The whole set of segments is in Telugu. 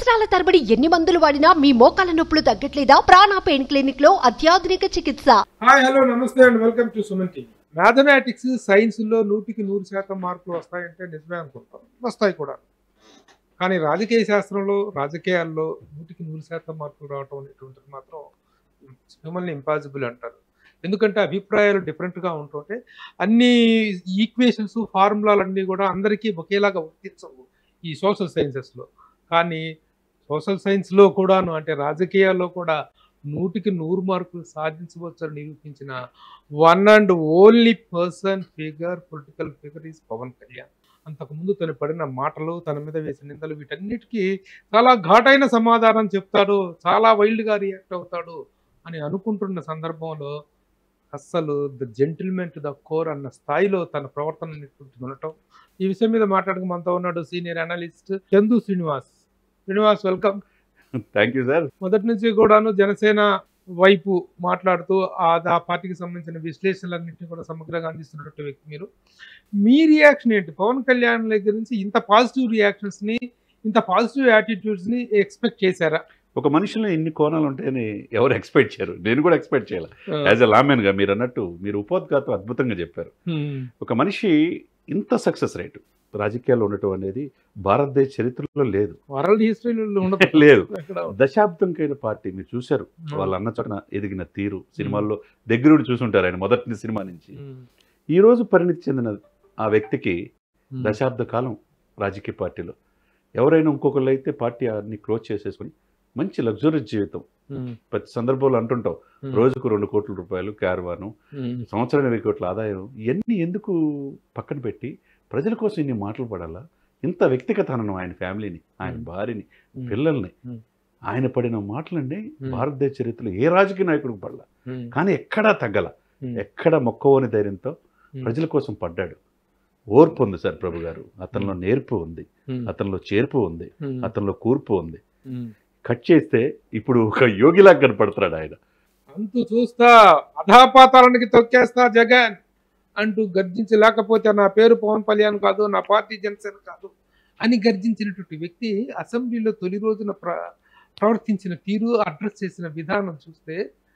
సంవత్సరాల తరబడి ఎన్ని మందులు వాడినా మీ మోకాల నొప్పులు తగ్గట్లేదా ప్రాణ పెయిన్ క్లినిక్ లో అత్యాధునిక చికిత్స హాయ్ హలో నమస్తే and welcome to Suman TV mathematics science లో నూటికి నూరు శాతం మార్కులు వస్తాయంటే నిజమే అనుకుంటాం వస్తాయి కూడా కానీ రాజకీయ శాస్త్రంలో రాజకీయాల్లో నూటికి నూరు శాతం మార్కులు రావటం అనేటువంటిది మాత్రం హ్యూమన్లీ ఇంపాసిబుల్ అంటారు ఎందుకంటే అభిప్రాయాలు డిఫరెంట్గా ఉంటుంటే అన్ని ఈక్వేషన్స్ ఫార్ములాలు అన్నీ కూడా అందరికీ ఒకేలాగా వర్తించవు ఈ సోషల్ సైన్సెస్లో కానీ సోషల్ సైన్స్లో కూడాను అంటే రాజకీయాల్లో కూడా నూటికి నూరు మార్కులు సాధించవచ్చని నిరూపించిన one and only person figure political figure is Pawan Kalyan అంతకుముందు తను పడిన మాటలు తన మీద వేసిన నిందలు వీటన్నిటికీ చాలా ఘాటైన సమాధానం చెప్తాడు చాలా వైల్డ్గా రియాక్ట్ అవుతాడు అని అనుకుంటున్న సందర్భంలో అస్సలు the gentleman to the core అన్న స్థాయిలో తన ప్రవర్తన ఉండటం ఈ విషయం మీద మాట్లాడక మనతో ఉన్నాడు senior analyst Chandu Srinivas Srinivas welcome thank you sir మొదటి నుంచి కూడాను జనసేన వైపు మాట్లాడుతూ ఆ ఆ పార్టీకి సంబంధించిన విశ్లేషణలన్నింటినీ కూడా సమగ్రంగా అందిస్తున్నటువంటి వ్యక్తి మీరు మీ రియాక్షన్ ఏంటి పవన్ కళ్యాణ్ దగ్గర నుంచి ఇంత పాజిటివ్ రియాక్షన్స్ ని ఇంత పాజిటివ్ యాటిట్యూడ్స్ ని ఎక్స్పెక్ట్ చేశారా ఒక మనిషిలో ఇన్ని కోణాలు ఉంటాయని ఎవరు ఎక్స్పెక్ట్ చేయరు నేను కూడా ఎక్స్పెక్ట్ చేయాలి యాజ్ ఎ లామెన్ గా మీరు అన్నట్టు మీరు ఉపోద్ఘాతం అద్భుతంగా చెప్పారు ఒక మనిషి ఇంత సక్సెస్ రేటు రాజకీయాల్లో ఉండటం అనేది భారతదేశ చరిత్రలో లేదు వరల్డ్ హిస్టరీలో ఉండదు లేదు ఎక్కడ దశాబ్దంకైన పార్టీ మీరు చూశారు వాళ్ళ అన్న చోటన ఎదిగిన తీరు సినిమాల్లో దగ్గరుండి చూసుంటారు ఆయన మొదటి సినిమా నుంచి ఉమ్. ఈ రోజు పరిణితి చెందిన ఆ వ్యక్తికి ఉమ్. దశాబ్ద కాలం రాజకీయ పార్టీలో ఎవరైనా ఇంకొకళ్ళు అయితే పార్టీ అన్ని క్లోజ్ చేసేసుకుని మంచి లగ్జరీ జీవితం ఉమ్. ప్రతి సందర్భంలో అంటుంటాం ఉమ్. రోజుకు రెండు కోట్ల రూపాయలు క్యారవాను ఉమ్. సంవత్సరానికి వెయ్యి కోట్ల ఆదాయం ఇవన్నీ ఎందుకు పక్కన పెట్టి ప్రజల కోసం ఇన్ని మాటలు పడాలా ఇంత వ్యక్తిగతనం ఆయన ఫ్యామిలీని ఆయన ఉమ్. భార్యని ఉమ్. పిల్లల్ని ఉమ్. ఆయన పడిన మాటలండి ఉమ్. భారతదేశ చరిత్రలో ఏ రాజకీయ నాయకుడికి పడలా ఉమ్. కానీ ఎక్కడా తగ్గల ఉమ్. ఎక్కడ మొక్కవని ధైర్యంతో ఉమ్. ప్రజల కోసం పడ్డాడు ఓర్పు ఉంది సార్ ప్రభు గారు అతనిలో నేర్పు ఉంది ఉమ్. అతనిలో చేర్పు ఉంది ఉమ్. అతనిలో కూర్పు ఉంది ఉమ్. కట్ చేస్తే ఇప్పుడు ఒక యోగిలాగా కనపడుతున్నాడు ఆయన అంతు చూస్తా అధాపాతాలనికి తొక్కేస్తా జగన్ అంటూ గర్జించి లేకపోతే నా పేరు పవన్ కళ్యాణ్ కాదు నా పార్టీ జనసేన కాదు అని గర్జించినటువంటి వ్యక్తి అసెంబ్లీలో తొలి రోజున ప్ర ప్రవర్తించిన తీరు అడ్రస్ చేసిన విధానం చూస్తే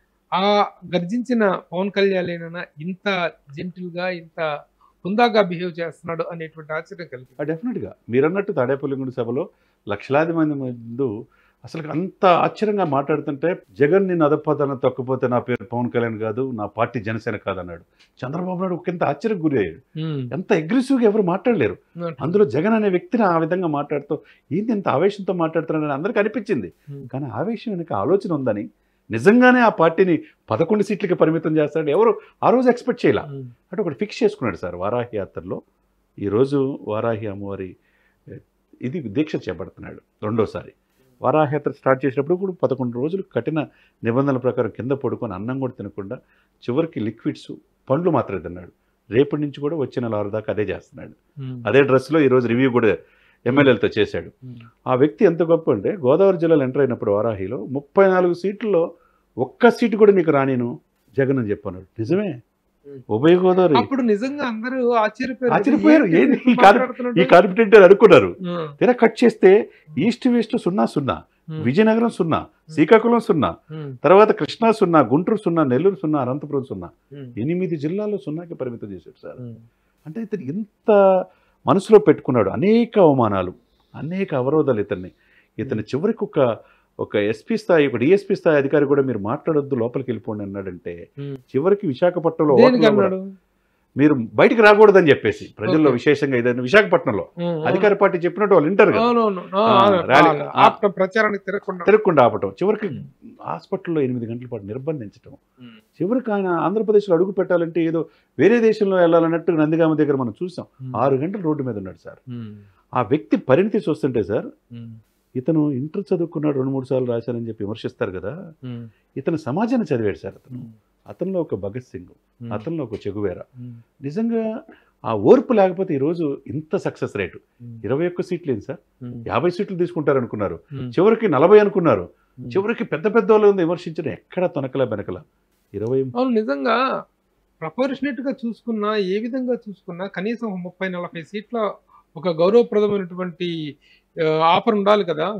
ఆ గర్జించిన పవన్ కళ్యాణ్ ఇంత జెంటిల్గా ఇంత హుందాగా బిహేవ్ చేస్తున్నాడు అనేటువంటి ఆశ్చర్యం కలిగింది డెఫినెట్గా మీరు అన్నట్టు తాడేపల్లిగూడి సభలో లక్షలాది మంది ముందు అసలు అంత ఆశ్చర్యంగా మాట్లాడుతుంటే జగన్ నిన్ను అదపాదాలను తొక్కపోతే నా పేరు పవన్ కళ్యాణ్ కాదు నా పార్టీ జనసేన కాదన్నాడు చంద్రబాబు నాయుడు ఒకంత ఆశ్చర్యం గురి అయ్యాడు ఎంత అగ్రెసివ్గా ఎవరు మాట్లాడలేరు అందులో జగన్ అనే వ్యక్తిని ఆ విధంగా మాట్లాడుతూ ఏంటి ఇంత ఆవేశంతో మాట్లాడుతున్నాడని అందరికీ అనిపించింది Hmm. కానీ ఆవేశం వెనక ఆలోచన ఉందని నిజంగానే ఆ పార్టీని పదకొండు సీట్లకి పరిమితం చేస్తాడు ఎవరు ఆ రోజు ఎక్స్పెక్ట్ చేయాల ఉమ్. అంటే ఒకటి ఫిక్స్ చేసుకున్నాడు సార్ వారాహి యాత్రలో ఈరోజు వారాహి అమ్మవారి ఏ, ఇది దీక్ష చేపడుతున్నాడు రెండోసారి వారాహి యాత్ర స్టార్ట్ చేసినప్పుడు కూడా పదకొండు రోజులు కఠిన నిబంధనల ప్రకారం కింద పడుకొని అన్నం కూడా తినకుండా చివరికి లిక్విడ్స్ పండ్లు మాత్రమే తిన్నాడు రేపటి నుంచి కూడా వచ్చే నెల ఆరు దాకా అదే చేస్తున్నాడు ఉమ్. అదే డ్రెస్లో ఈరోజు రివ్యూ కూడా ఎమ్మెల్యేలతో చేశాడు ఉమ్. ఆ వ్యక్తి ఎంత గొప్ప అంటే గోదావరి జిల్లాలో ఎంటర్ అయినప్పుడు వారాహిలో ముప్పై నాలుగు సీట్లలో ఒక్క సీటు కూడా నీకు రానిను జగన్ అని చెప్పన్నాడు నిజమే ఉమ్. ఉభయ గోదావరి అప్పుడు నిజంగా అందరూ ఆశ్చర్యపోయారు ఆశ్చర్యపోయారు. ఏంటి ఏంది ఇప్పుడు ఈ కాదు- మాట్లాడుతున్నాడు? ఈ కాన్ఫిడెంట్ అనుకున్నారు ఉమ్. తీరా కట్ చేస్తే ఈస్ట్ వెస్ట్ సున్నా సున్నా ఉమ్. విజయనగరం సున్నా శ్రీకాకుళం సున్నా ఉమ్. తర్వాత కృష్ణా సున్నా గుంటూరు సున్నా నెల్లూరు సున్నా అనంతపురం సున్నా ఉమ్. ఎనిమిది జిల్లాల్లో సున్నాకి పరిమితం చేశాడు సార్ ఉమ్. అంటే ఇతను ఎంత మనసులో పెట్టుకున్నాడు అనేక అవమానాలు అనేక అవరోధాలు ఇతన్ని ఇతను చివరికి ఒక ఒక ఎస్పీ స్థాయి ఒక డిఎస్పీ స్థాయి అధికారి కూడా మీరు మాట్లాడొద్దు లోపలికి వెళ్ళిపోండి అన్నాడంటే ఉమ్. చివరికి విశాఖపట్నంలో దేనికి ఓటర్లు కూడా అన్నాడు మీరు బయటికి రాకూడదని చెప్పేసి ప్రజల్లో Okay. విశేషంగా ఏదైనా విశాఖపట్నంలో ఉమ్. అధికార పార్టీ చెప్పినట్టు వాళ్ళు వింటారు కదా అవునవును ఆ, ఆ, ఆ, ర్యాలీ- ఆ, ఆ. ఆప్త ప్రచారానికి తిరగకుండా తిరగకుండా ఆపటం చివరికి ఉమ్. హాస్పిటల్లో ఎనిమిది గంటల పాటు నిర్బంధించడం ఉమ్. చివరికి ఆయన ఆంధ్రప్రదేశ్లో అడుగు పెట్టాలంటే ఏదో వేరే దేశంలో వెళ్ళాలన్నట్టు నందిగామ దగ్గర మనం చూసాం ఉమ్. ఆరు గంటలు రోడ్డు మీద ఉన్నాడు సార్ ఉమ్. ఆ వ్యక్తి పరిణితి చూస్తుంటే సార్ ఉమ్. ఇతను ఇంటర్ చదువుకున్నాడు రెండు మూడు సార్లు రాశానని చెప్పి విమర్శిస్తారు కదా ఉమ్. ఇతను సమాజాన్ని చదివాడు సార్ అతను ఉమ్. అతనిలో ఒక భగత్ సింగ్ ఉమ్. అతనిలో ఒక చెగువేరా ఉమ్. నిజంగా ఆ ఓర్పు లేకపోతే ఈరోజు ఇంత సక్సెస్ రేటు ఉమ్. ఇరవై ఒక్క సీట్లు ఏంటి సార్ ఉమ్. యాభై సీట్లు తీసుకుంటారు అనుకున్నారు ఉమ్. చివరికి నలభై అనుకున్నారు ఉమ్. చివరికి పెద్ద పెద్ద వాళ్ళు విమర్శించిన ఎక్కడ తొనకల వెనకల ఇరవై అవును నిజంగా ప్రపోర్షనేట్ గా చూసుకున్నా ఏ విధంగా చూసుకున్నా కనీసం ఒక ముప్పై నలభై సీట్ల ఒక గౌరవప్రదమైనటువంటి ఆ, ఆఫర్ ఉండాలి కదా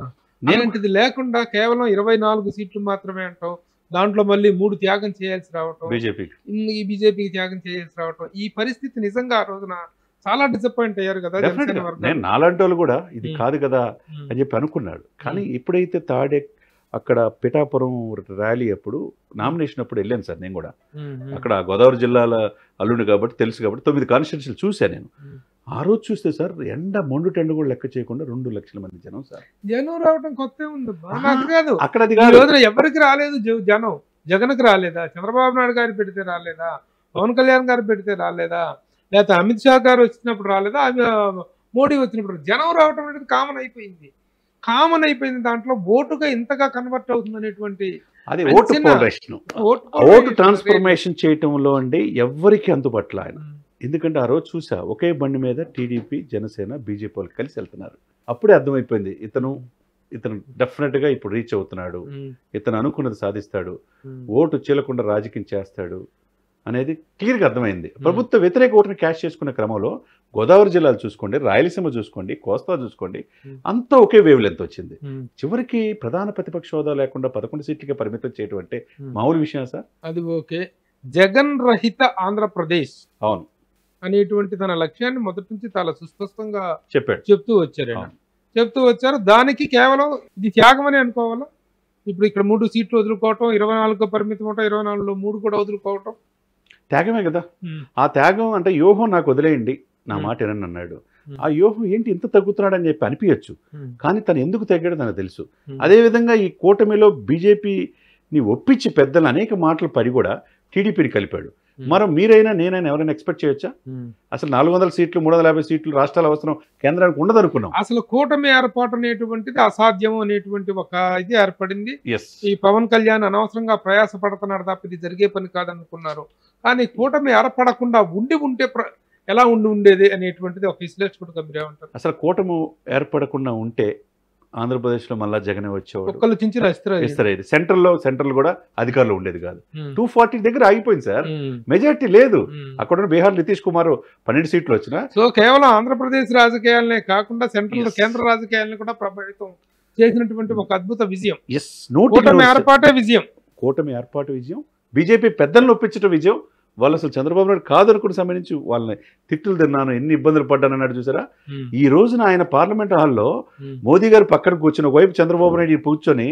నేను అలాంటిది లేకుండా కేవలం ఇరవై నాలుగు సీట్లు మాత్రమే అంటాం దాంట్లో మళ్ళీ మూడు త్యాగం చేయాల్సి రావటం బీజేపీకి ఈ బీజేపీకి త్యాగం చేయాల్సి రావటం ఈ పరిస్థితి నిజంగా ఆ రోజున చాలా డిసప్పాయింట్ అయ్యారు కదా Definitely జనసేన గా. వర్గాలు. నేను నాలాంటి వాళ్ళు కూడా ఇది ఉమ్. కాదు కదా ఉమ్. అని చెప్పి అనుకున్నాడు కానీ ఎప్పుడైతే తాడే అక్కడ పిఠాపురం ర్యాలీ అప్పుడు నామినేషన్ అప్పుడు వెళ్ళాను సార్ నేను కూడా ఉమ్, ఉమ్. అక్కడ గోదావరి జిల్లాల అల్లుడు కాబట్టి తెలుసు కాబట్టి తొమ్మిది కాన్స్టిట్యూన్సీలు చూశాను నేను ఉమ్. ఆ రోజు చూస్తే సార్ ఎండ మొండు టెండ కూడా లెక్క చేయకుండా రెండు లక్షల మంది జనం సార్ జనం రావడం కొత్త ఉంది ఆహా. నాకు కాదు అక్కడ అది ఈ కాదు రోజున ఎవరికి రాలేదు జ- జనం జగన్కి రాలేదా చంద్రబాబు నాయుడు గారు పెడితే రాలేదా పవన్ కళ్యాణ్ గారు పెడితే రాలేదా లేకపోతే అమిత్ షా గారు వచ్చినప్పుడు రాలేదా అవి, ఆ, మోడీ వచ్చినప్పుడు జనం రావటం అనేది కామన్ అయిపోయింది కామన్ అయిపోయింది దాంట్లో ఓటుగా ఇంతగా కన్వర్ట్ అవుతుంది అనేటువంటి అది అది ఓటు చిన్న- పోలరేషన్ ఓటు ఓటు ట్రాన్స్ఫర్మేషన్ చేయటంలో అండి ఎవ్వరికి అందుబాటులో ఆయన ఎందుకంటే ఆ రోజు చూసా ఒకే బండి మీద టీడీపీ జనసేన బీజేపీ వాళ్ళు కలిసి వెళ్తున్నారు అప్పుడే అర్థమైపోయింది ఇతను ఇతను డెఫినెట్గా ఇప్పుడు రీచ్ అవుతున్నాడు ఉమ్, ఇతను అనుకున్నది సాధిస్తాడు ఉమ్, ఓటు చీలకుండా రాజకీయం చేస్తాడు అనేది క్లియర్గా అర్థమైంది ప్రభుత్వ వ్యతిరేక ఓటుని క్యాష్ చేసుకునే క్రమంలో గోదావరి జిల్లాలు చూసుకోండి రాయలసీమ చూసుకోండి కోస్తా చూసుకోండి Hmm. అంతా ఒకే వేవ్ లెంత్ వచ్చింది ఉమ్, చివరికి ప్రధాన ప్రతిపక్ష హోదా లేకుండా పదకొండు సీట్లకే పరిమితం చేయడం అంటే ఉమ్. మామూలు విషయం సార్ అది ఓకే జగన్ రహిత ఆంధ్రప్రదేశ్ అవును అనేటువంటి తన లక్ష్యాన్ని మొదటి నుంచి చాలా సుస్పష్టంగా చెప్పాడు చెప్తూ వచ్చారు ఆయన. అవును. చెప్తూ వచ్చారు దానికి కేవలం ఇది త్యాగం అని అనుకోవాలా ఇప్పుడు ఇక్కడ మూడు సీట్లు వదులుకోవటం ఇరవై నాలుగు పరిమితం అవటం ఇరవై నాలుగులో మూడు కూడా వదులుకోవటం త్యాగమే కదా ఆ త్యాగం అంటే వ్యూహం నాకు వదిలేయండి నా Hmm. మాట ఏనని అన్నాడు Hmm. ఆ వ్యూహం ఏంటి ఇంత తగ్గుతున్నాడని చెప్పి అనిపించచ్చు కానీ తను ఎందుకు తగ్గాడో తనకు తెలుసు Hmm. అదేవిధంగా ఈ కూటమిలో బీజేపీని ఒప్పించి పెద్దలు అనేక మాటలు పడి కూడా టీడీపీని కలిపాడు Hmm. మరో మీరైనా నేనైనా ఎవరైనా ఎక్స్పెక్ట్ చేయొచ్చా అసలు నాలుగు వందల సీట్లు మూడు వందల యాభై సీట్లు రాష్ట్రాల అవసరం కేంద్రానికి ఉండదు అనుకున్నాం అసలు కూటమి ఏర్పాటు అనేటువంటిది అసాధ్యం అనేటువంటి ఒక ఇది ఏర్పడింది ఎస్ ఈ పవన్ కళ్యాణ్ అనవసరంగా ప్రయాస పడుతున్నాడు తప్ప ఇది జరిగే పని కాదనుకున్నారు కానీ కూటమి ఏర్పడకుండా ఉండి ఉంటే ప్ర- ఎలా ఉండి ఉండేది అనేటువంటిది ఒక విశ్లేషకుడుగా మీరేమంటారు అసలు కూటమి ఏర్పడకుండా ఉంటే ఆంధ్రప్రదేశ్లో మళ్ళా జగనే వచ్చేవాడు ఒక్కళ్ళు చించిన ఇస్తారు ఇస్తారేది సెంట్రల్లో సెంట్రల్ కూడా అధికారులు ఉండేది కాదు టూ ఫార్టీ దగ్గర ఆగిపోయింది సార్ మెజార్టీ లేదు అక్కడ ఉన్న బీహార్ నితీష్ కుమార్ పన్నెండు సీట్లు వచ్చినా సో కేవలం ఆంధ్రప్రదేశ్ రాజకీయాలనే కాకుండా సెంట్రల్ Yes. కేంద్ర రాజకీయాలను కూడా ప్రభావితం చేసినటువంటి ఒక అద్భుత విజయం ఎస్ నూటికి కూటమి నూరు శాతం. ఏర్పాటే విజయం కూటమి ఏర్పాటు విజయం బీజేపీ పెద్దలను ఒప్పించడం విజయం వాళ్ళు అసలు చంద్రబాబు నాయుడు కాదనుకుని సంబంధించి వాళ్ళని తిట్టులు తిన్నాను ఎన్ని ఇబ్బందులు పడ్డాను అన్నాడు చూసారా ఈ రోజున ఆయన పార్లమెంట్ హాల్లో మోదీ గారు పక్కన కూర్చొని ఒకవైపు చంద్రబాబు నాయుడు కూర్చొని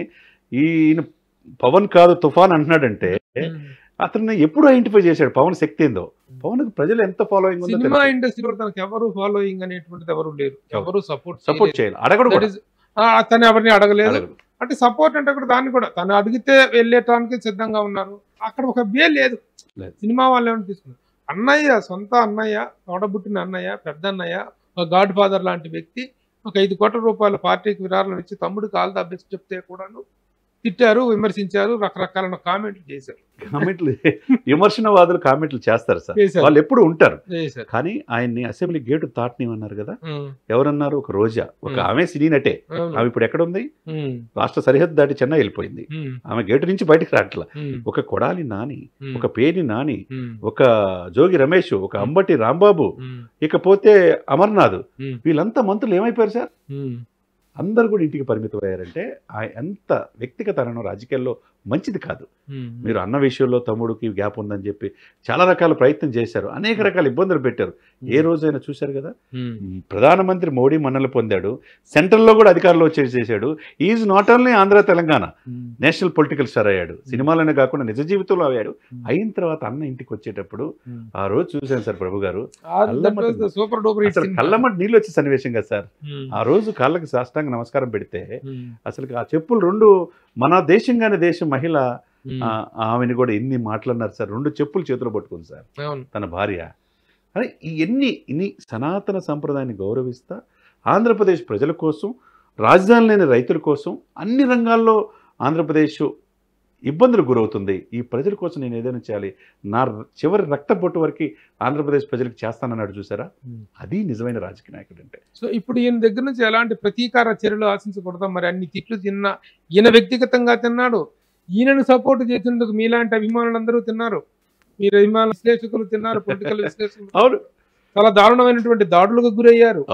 ఈయన పవన్ కాదు తుఫాన్ అంటున్నాడంటే అతన్ని ఎప్పుడు ఐడెంటిఫై చేశాడు పవన్ శక్తి ఏందో పవన్ ప్రజలు ఎంత ఫాలోయింగ్ ఉందో సినిమా ఇండస్ట్రీలో తనకు ఎవరు ఫాలోయింగ్ అనేటువంటిది ఎవరు లేరు ఎవరు సపోర్ట్ సపోర్ట్ చేయాలి అడగడు కూడా. తను ఎవరిని అడగలేదు అడగడు. అంటే సపోర్ట్ అంటే కూడా దాన్ని కూడా తను అడిగితే వెళ్ళేటానికి సిద్ధంగా ఉన్నారు అక్కడ ఒక వే లేదు లేదు. సినిమా వాళ్ళు ఏమైనా తీసుకున్నారు అన్నయ్య సొంత అన్నయ్య తోడబుట్టిన అన్నయ్య పెద్ద అన్నయ్య ఒక గాడ్ ఫాదర్ లాంటి వ్యక్తి ఒక ఐదు కోట్ల రూపాయల పార్టీకి విరాళం ఇచ్చి తమ్ముడు కాలు దబ్బేసి చెప్తే కూడాను తిట్టారు విమర్శించారు రకరకాల కామెంట్లు చేశారు కామెంట్లు విమర్శనవాదులు కామెంట్లు చేస్తారు సార్ చేశారు వాళ్ళు ఎప్పుడు ఉంటారు చేశారు కానీ ఆయన్ని అసెంబ్లీ గేటు తాటనివన్నారు కదా ఉమ్, ఎవరన్నారు ఒక రోజా ఒక Hmm. ఆమె సినీ నటే అవును. ఆమె ఇప్పుడు ఎక్కడ ఉంది ఉమ్, రాష్ట్ర సరిహద్దు దాటి చెన్నై వెళ్ళిపోయింది ఉమ్, ఆమె గేటు నుంచి బయటకు రావట్లా ఉమ్, ఒక కొడాలి నాని ఉమ్, ఒక పేని నాని ఉమ్, ఒక జోగి రమేష్ ఒక అంబటి రాంబాబు ఉమ్, ఇకపోతే అమర్నాథ్ ఉమ్, వీళ్ళంతా మంత్రులు ఏమైపోయారు సార్ ఉమ్, అందరు కూడా ఇంటికి పరిమితం అయ్యారంటే ఆ ఎంత వ్యక్తిగత అనడం రాజకీయాల్లో మంచిది కాదు ఉమ్, మీరు అన్న విషయంలో తమ్ముడికి గ్యాప్ ఉందని చెప్పి చాలా రకాల ప్రయత్నం చేశారు అనేక రకాల ఇబ్బందులు పెట్టారు ఏ రోజైనా చూశారు కదా ఉమ్, ప్రధానమంత్రి మోడీ మన్నలు పొందాడు సెంట్రల్లో కూడా అధికారంలో వచ్చేసి చేశాడు is not only Andhra Telangana um, national political star అయ్యాడు సినిమాలోనే కాకుండా నిజ జీవితంలో అయ్యాడు అయిన తర్వాత అన్న ఇంటికి వచ్చేటప్పుడు ఉమ్. ఆ రోజు చూశాను సార్ ప్రభు గారు ఆ- that was the super duper hit అసలు cinema. కళ్ళమ్మటి నీళ్ళు వచ్చే సన్నివేశం కదా సార్ ఉమ్, ఆ రోజు కాళ్ళకి సాష్టాంగ నమస్కారం పెడితే ఉమ్, అసలు ఆ చెప్పులు రెండు మన దేశంగానే దేశం మహిళ ఉమ్, ఆ, ఆమెను కూడా ఎన్ని మాటలన్నారు సార్ రెండు చెప్పులు చేతిలో పట్టుకుంది సార్ అవును తన భార్య అని ఈ ఎన్ని ఇన్ని సనాతన సంప్రదాయాన్ని గౌరవిస్తా ఆంధ్రప్రదేశ్ ప్రజల కోసం రాజధాని లేని రైతుల కోసం అన్ని రంగాల్లో ఆంధ్రప్రదేశ్ ఇబ్బందులు గురవుతుంది ఈ ప్రజల కోసం నేను ఏదైనా చేయాలి నా ర- చివరి రక్త బొట్టు వరకు ఆంధ్రప్రదేశ్ ప్రజలకు చేస్తానన్నాడు చూసారా ఉమ్. అది నిజమైన రాజకీయ నాయకుడు అంటే సో ఇప్పుడు ఈయన దగ్గర నుంచి ఎలాంటి ప్రతీకార చర్యలు ఆశించకూడదు మరి అన్ని తిట్లు తిన్నా ఈయన వ్యక్తిగతంగా తిన్నాడు ఈయనను సపోర్ట్ చేసినందుకు మీలాంటి అభిమానులందరూ తిన్నారు మీరు అభిమాన విశ్లేషకులు తిన్నారు పొలిటికల్ విశ్లేషకులు అవును చాలా దారుణమైనటువంటి దాడులకు గురయ్యారు అవును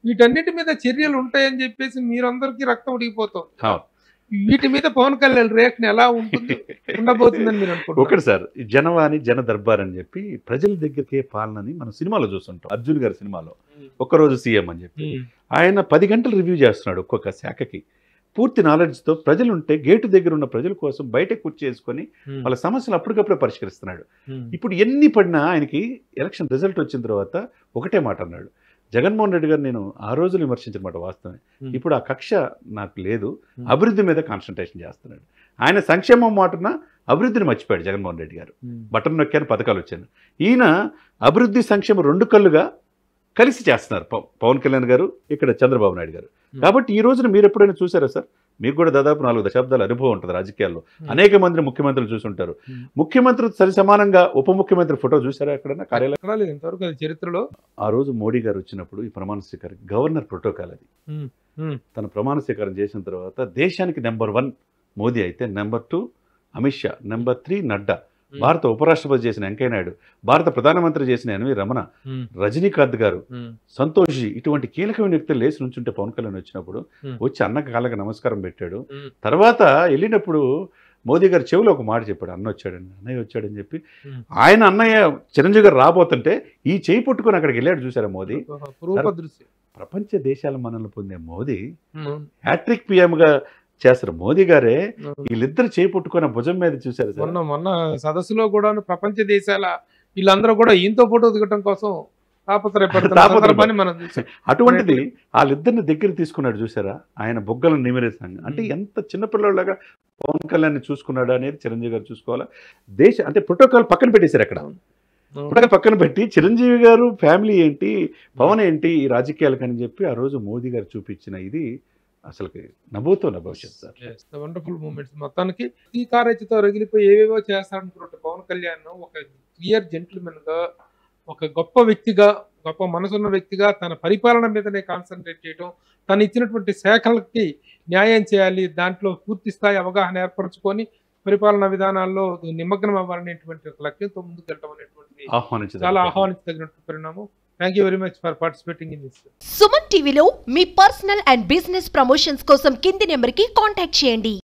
వీటన్నిటి మీద చర్యలు ఉంటాయని చెప్పేసి మీరందరికీ రక్తం ఉడికిపోతాం అవును. వీటి మీద పవన్ కళ్యాణ్ రియాక్షన్ ఎలా ఉంటుంది ఉండబోతుందని మీరు అనుకుంటున్నారు ఒకటి సార్ ఈ జనవాణి జన దర్బార్ అని చెప్పి ప్రజల దగ్గరికే పాలనని మనం సినిమాలో చూస్తుంటాం అర్జున్ గారి సినిమాలో ఒక్కరోజు సీఎం అని చెప్పి ఆయన పది గంటలు రివ్యూ చేస్తున్నాడు ఒక్కొక్క శాఖకి పూర్తి నాలెడ్జ్తో ప్రజలు ఉంటే గేటు దగ్గర ఉన్న ప్రజల కోసం బయట కూర్చి చేసుకొని వాళ్ళ సమస్యలు అప్పటికప్పుడే పరిష్కరిస్తున్నాడు ఇప్పుడు ఎన్ని పడినా ఆయనకి ఎలక్షన్ రిజల్ట్ వచ్చిన తర్వాత ఒకటే మాట అన్నాడు జగన్మోహన్ రెడ్డి గారు నేను ఆ రోజులు విమర్శించిన మాట వాస్తవమే Hmm. ఇప్పుడు ఆ కక్ష నాకు లేదు Hmm. అభివృద్ధి మీద కాన్సన్ట్రేషన్ చేస్తున్నాడు ఆయన సంక్షేమం మాటన అభివృద్ధిని మర్చిపోయాడు జగన్మోహన్ రెడ్డి గారు బటన్ నొక్కాను పథకాలు వచ్చాను ఈయన అభివృద్ధి సంక్షేమం రెండు కళ్ళుగా కలిసి చేస్తున్నారు పవ- పవన్ కళ్యాణ్ గారు ఇక్కడ చంద్రబాబు నాయుడు గారు Hmm. కాబట్టి ఈ రోజున మీరు ఎప్పుడైనా చూసారా సార్ మీకు కూడా దాదాపు నాలుగు దశాబ్దాల అనుభవం ఉంటుంది రాజకీయాల్లో Hmm. అనేక మంది ముఖ్యమంత్రులు చూసుంటారు Hmm. ముఖ్యమంత్రి సరి సమానంగా ఉప ముఖ్యమంత్రి ఫోటో చూసారా ఎక్కడన్నా కార్యాలయం ఎక్కడా లేదు ఇంతవరకు అది చరిత్రలో ఆ రోజు మోడీ గారు వచ్చినప్పుడు ఈ ప్రమాణ స్వీకారం గవర్నర్ ప్రోటోకాల్ అది Hmm. Hmm. తన ప్రమాణ స్వీకారం చేసిన తర్వాత దేశానికి నెంబర్ వన్ మోదీ అయితే number two Amit Shah number three Nadda Hmm. భారత ఉపరాష్ట్రపతి చేసిన వెంకయ్య నాయుడు భారత ప్రధానమంత్రి చేసిన ఎన్వి రమణ Hmm. రజనీకాంత్ గారు Hmm. సంతోష్ ఇటువంటి కీలకమైన వ్యక్తులు లేచి నుంచుంటే పవన్ కళ్యాణ్ వచ్చినప్పుడు Hmm. వచ్చి అన్నకి కాళ్ళకి నమస్కారం పెట్టాడు Hmm. తర్వాత వెళ్ళినప్పుడు మోదీ గారు చెవిలో ఒక మాట చెప్పాడు అన్న వచ్చాడని అన్నయ్య వచ్చాడని చెప్పి Hmm. ఆయన అన్నయ్య చిరంజీవి గారు రాబోతుంటే ఈ చేయి పట్టుకొని అక్కడికి వెళ్ళాడు చూసారా మోదీ రూప దృశ్యం ప్రపంచ దేశాల మనల్ని పొందే మోదీ Hmm. హ్యాట్రిక్ గా చేస్తారు మోదీ గారే Hmm. వీళ్ళిద్దరు చేయి పట్టుకొని భుజం మీద చూశారు సార్ మొన్న మొన్న సదస్సులో కూడా ప్రపంచ దేశాల వీళ్ళందరూ కూడా ఈయనతో ఫోటో దిగటం కోసం తాపత్రయపడుతున్న తాపత్రయపడ- సందర్భాన్ని మనం చూసాం అటువంటిది వాళ్ళిద్దరిని దగ్గర తీసుకున్నాడు చూసారా ఆయన బొగ్గలను నిమిరేసాంగ అంటే Hmm. ఎంత చిన్నపిల్లలాగా పవన్ కళ్యాణ్ చూసుకున్నాడు అనేది చిరంజీవి గారు చూసుకోవాలా దేశ అంటే ప్రోటోకాల్ పక్కన పెట్టేశారు అక్కడ ప్రోటోకాల్ పక్కన పెట్టి చిరంజీవి గారు ఫ్యామిలీ ఏంటి పవన్ ఏంటి ఈ రాజకీయాలకు అని చెప్పి ఆ రోజు మోదీ గారు చూపించిన ఇది అసలుకి నవ్వుతున్న భవిష్యత్ సార్ వండర్ఫుల్ మూమెంట్స్ మొత్తానికి ఈ కారెచ్చితో రగిలిపోయి ఏవేవో చేస్తాడనుకున్నట్టు పవన్ కళ్యాణ్ ఒక క్లియర్ జెంటిల్మెన్ గా ఒక గొప్ప వ్యక్తిగా గొప్ప మనసున్న వ్యక్తిగా తన పరిపాలన మీదనే కాన్సన్ట్రేట్ చేయడం తను ఇచ్చినటువంటి శాఖలకి న్యాయం చేయాలి దాంట్లో పూర్తి స్థాయి అవగాహన ఏర్పరచుకొని పరిపాలనా విధానాల్లో నిమగ్నం అవ్వాలనేటువంటి ఒక లక్ష్యంతో ముందుకు వెళ్ళడం అనేటువంటి ఆహ్వానించదు చాలా ఆహ్వానించదగినటువంటి పరిణామం thank you very much for participating in this Suman టీవీలో మీ పర్సనల్ అండ్ బిజినెస్ ప్రమోషన్స్ కోసం కింది నెంబర్కి కాంటాక్ట్ చేయండి